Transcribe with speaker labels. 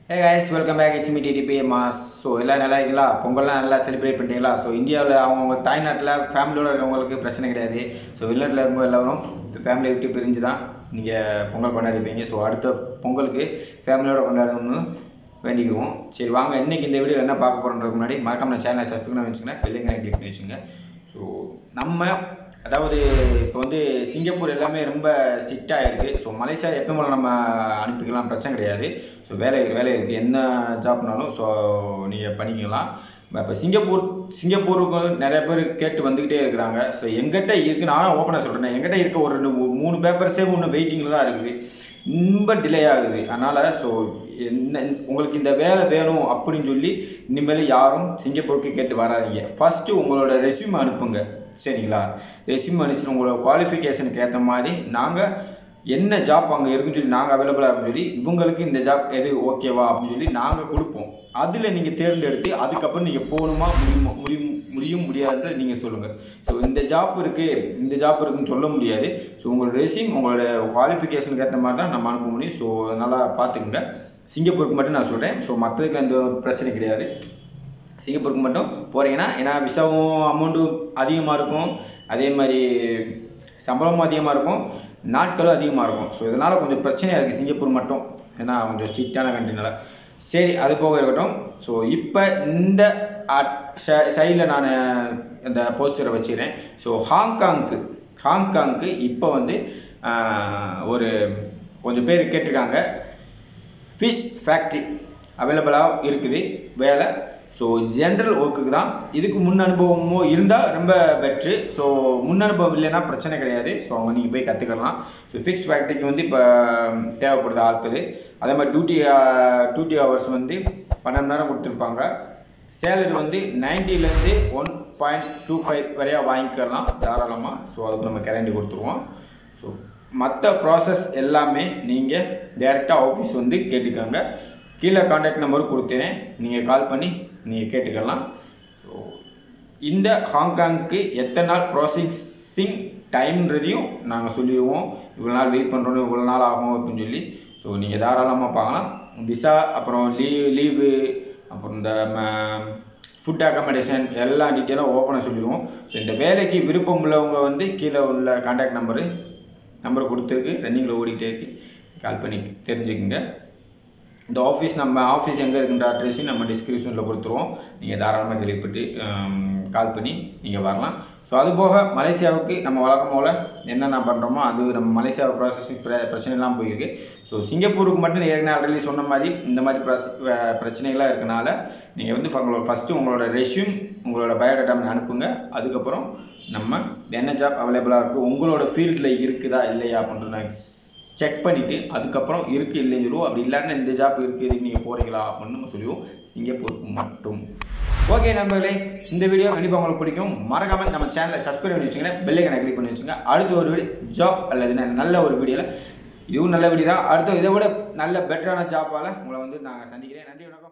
Speaker 1: hey guys welcome back it's me DTP mass so எல்லாம் நல்லா இருக்கீங்களா பொங்கல்லாம் நல்லா செலிப்ரேட் பண்ணிட்டீங்களா ஸோ இந்தியாவில் அவங்கவுங்க தாய்நாட்டில் ஃபேமிலியோட இருக்கவங்களுக்கு பிரச்சனை கிடையாது ஸோ வெளிநாட்டில் இருக்கும்போது எல்லாரும் ஃபேமிலியை விட்டு பிரிஞ்சு தான் நீங்கள் பொங்கல் கொண்டாடிப்பீங்க ஸோ அடுத்த பொங்கலுக்கு ஃபேமிலியோட கொண்டாடணும்னு வேண்டிக்குவோம் சரி வாங்க இன்னைக்கு இந்த வீடியோ என்ன பார்க்க போகிறோன்றதுக்கு முன்னாடி மறக்காம நம்ம சேனலை சப்ஸ்கிரைப் பண்ணி வச்சுக்கோங்க பெல்லைக்கனை கிளிக் பண்ணி வச்சுங்க ஸோ நம்ம அதாவது இப்போ வந்து சிங்கப்பூர் எல்லாமே ரொம்ப ஸ்ட்ரிக்டாக இருக்குது ஸோ மலேசியா எப்போ போல நம்ம அனுப்பிக்கலாம் பிரச்சனை கிடையாது ஸோ வேலை வேலை இருக்குது என்ன ஜாப்னாலும் ஸோ நீங்கள் பண்ணிக்கலாம் இப்போ சிங்கப்பூர் சிங்கப்பூருக்கு நிறைய பேர் கேட்டு வந்துக்கிட்டே இருக்கிறாங்க ஸோ எங்கிட்ட இருக்கு நானும் ஓப்பனாக சொல்கிறேன் எங்கிட்ட இருக்க ஒரு ரெண்டு மூ- மூணு பேப்பர்ஸே ஒன்று வெயிட்டிங்கில் தான் இருக்குது ரொம்ப டிலே ஆகுது அதனால் ஸோ என்ன உங்களுக்கு இந்த வேலை வேணும் அப்படின்னு சொல்லி இனிமேல் யாரும் சிங்கப்பூருக்கு கேட்டு வராதீங்க ஃபஸ்ட்டு உங்களோட ரெஸ்யூம் அனுப்புங்க சரிங்களா ரெஸ்யூம் அனுப்பிச்சு உங்களோட குவாலிஃபிகேஷனுக்கு ஏற்ற மாதிரி நாங்கள் என்ன ஜாப் அங்கே இருக்குன்னு சொல்லி நாங்கள் அவைலபிளாக இருக்குன்னு சொல்லி இவங்களுக்கு இந்த ஜாப் எது ஓகேவா அப்படின்னு சொல்லி நாங்கள் கொடுப்போம் அதில் நீங்கள் தேர்ந்தெடுத்து அதுக்கப்புறம் நீங்கள் போகணுமா முடியுமா முடியும் முடியும் முடியாதுன்றது நீங்கள் சொல்லுங்கள் ஸோ இந்த ஜாப் இருக்குது இந்த ஜாப் இருக்குன்னு சொல்ல முடியாது ஸோ உங்களோட ரெஸ்யூம் உங்களோட குவாலிஃபிகேஷனுக்கு ஏற்ற மாதிரி தான் நம்ம அனுப்ப முடியும் ஸோ நல்லா பார்த்துக்குங்க சிங்கப்பூருக்கு மட்டும் நான் சொல்கிறேன் ஸோ மற்றதுக்கு எந்த ஒரு பிரச்சனை கிடையாது சிங்கப்பூருக்கு மட்டும் போகிறீங்கன்னா ஏன்னா விசாவும் அமௌண்ட்டும் அதிகமாக இருக்கும் அதே மாதிரி சம்பளமும் அதிகமாக இருக்கும் நாட்களும் அதிகமாக இருக்கும் ஸோ இதனால் கொஞ்சம் பிரச்சனையாக இருக்குது சிங்கப்பூர் மட்டும் ஏன்னா கொஞ்சம் ஸ்ட்ரிக்டான கண்ட்ரினால சரி அது போக இருக்கட்டும் ஸோ இப்போ இந்த சைடில் நான் இந்த போஸ்டரை வச்சுக்கிறேன் ஸோ ஹாங்காங்க்கு ஹாங்காங்க்கு இப்போ வந்து ஆஹ், ஒரு கொஞ்சம் பேர் கேட்டிருக்காங்க ஃபிஷ் ஃபேக்ட்ரி அவைலபிளாக இருக்குது வேலை ஸோ ஜென்ரல் ஒர்க்குக்கு தான் இதுக்கு முன் அனுபவமோ இருந்தால் ரொம்ப பெட்ரு ஸோ முன் அனுபவம் இல்லைன்னா பிரச்சனை கிடையாது ஸோ அவங்க நீங்கள் போய் கற்றுக்கலாம் ஸோ ஃபிக்ஸ் ஃபேக்ட்ரிக்கு வந்து இப்போ தேவைப்படுது ஆட்கள் அதே மாதிரி டியூட்டி டியூட்டி ஹவர்ஸ் வந்து பன்னெண்டு நேரம் கொடுத்துருப்பாங்க சேலரி வந்து 90 ல இருந்து ஒன் பாயிண்ட் டூ ஃபைவ் வரையா வாங்கிக்கலாம் தாராளமாக ஸோ அதுக்கு நம்ம கேரண்டி கொடுத்துருவோம் ஸோ மற்ற ப்ராசஸ் எல்லாமே நீங்கள் டேரெக்டாக ஆஃபீஸ் வந்து கேட்டுக்கோங்க கீழே காண்டாக்ட் நம்பர் கொடுத்துறேன் நீங்கள் கால் பண்ணி நீங்கள் கேட்டுக்கலாம் ஸோ இந்த ஹாங்காங்க்கு எத்தனை நாள் ப்ராசஸிங் டைம்ன்றதையும் நாங்கள் சொல்லிடுவோம் இவ்வளோ நாள் வெயிட் பண்ணுறோம் இவ்வளோ நாள் ஆகும் அப்படின்னு சொல்லி ஸோ நீங்கள் தாராளமாக பார்க்கலாம் விசா அப்புறம் லீவ் லீவு அப்புறம் இந்த ஃபுட் அகாமடேஷன் எல்லா டீட்டெயிலும் ஓப்பனாக சொல்லிடுவோம் ஸோ இந்த வேலைக்கு விருப்பம் உள்ளவங்க வந்து கீழே உள்ள காண்டாக்ட் நம்பரு நம்பர் கொடுத்துருக்கு ரன்னிங்கில் ஓடிக்கிட்டே இருக்கு கால் பண்ணி தெரிஞ்சுக்குங்க இந்த ஆஃபீஸ் நம்ம ஆஃபீஸ் எங்கே இருக்குன்ற அட்ரஸையும் நம்ம டிஸ்கிரிப்ஷனில் கொடுத்துருவோம் நீங்கள் தாராளமாக கேள்விப்பட்டு கால் பண்ணி நீங்கள் வரலாம் ஸோ அது போக மலேசியாவுக்கு நம்ம வழக்கம் போல் என்னென்ன பண்ணுறோமோ அது நம்ம மலேசியா ப்ராசஸிங் பிர பிரச்சனைலாம் போயிருக்கு ஸோ சிங்கப்பூருக்கு மட்டும் ஏற்கனவே ஆல்ரெடி சொன்ன மாதிரி இந்த மாதிரி ப்ராச பிரச்சனைகள்லாம் இருக்கனால நீங்கள் வந்து உங்களோட ஃபஸ்ட்டு உங்களோட ரெஸ்யூம் உங்களோட பயோடேட்டா அனுப்புங்க அதுக்கப்புறம் நம்ம என்ன ஜாப் அவைலபிளாக இருக்குது உங்களோட ஃபீல்டில் இருக்குதா இல்லையா அப்படின்றத செக் பண்ணிவிட்டு அதுக்கப்புறம் இருக்குது இல்லைன்னு சொல்லுவோம் அப்படி இல்லைன்னா இந்த ஜாப் இருக்குது நீங்கள் போகிறீங்களா அப்படின்னு நம்ம சொல்லுவோம் சிங்கப்பூருக்கு மட்டும் ஓகே நண்பர்களே இந்த வீடியோ கண்டிப்பாக உங்களுக்கு பிடிக்கும் மறக்காம நம்ம சேனலை சப்ஸ்கிரைப் பண்ணி வச்சுங்க பெல்லைக்கனை கிளிக் பண்ணி வச்சுங்க அடுத்த ஒரு வீடியோ ஜாப் அல்லது ந- நல்ல ஒரு வீடியோவில் இதுவும் நல்ல வீடியோ தான் அடுத்த இதை விட நல்ல பெட்டரான ஜாப்பால் உங்களை வந்து நாங்கள் சந்திக்கிறேன் நன்றி வணக்கம்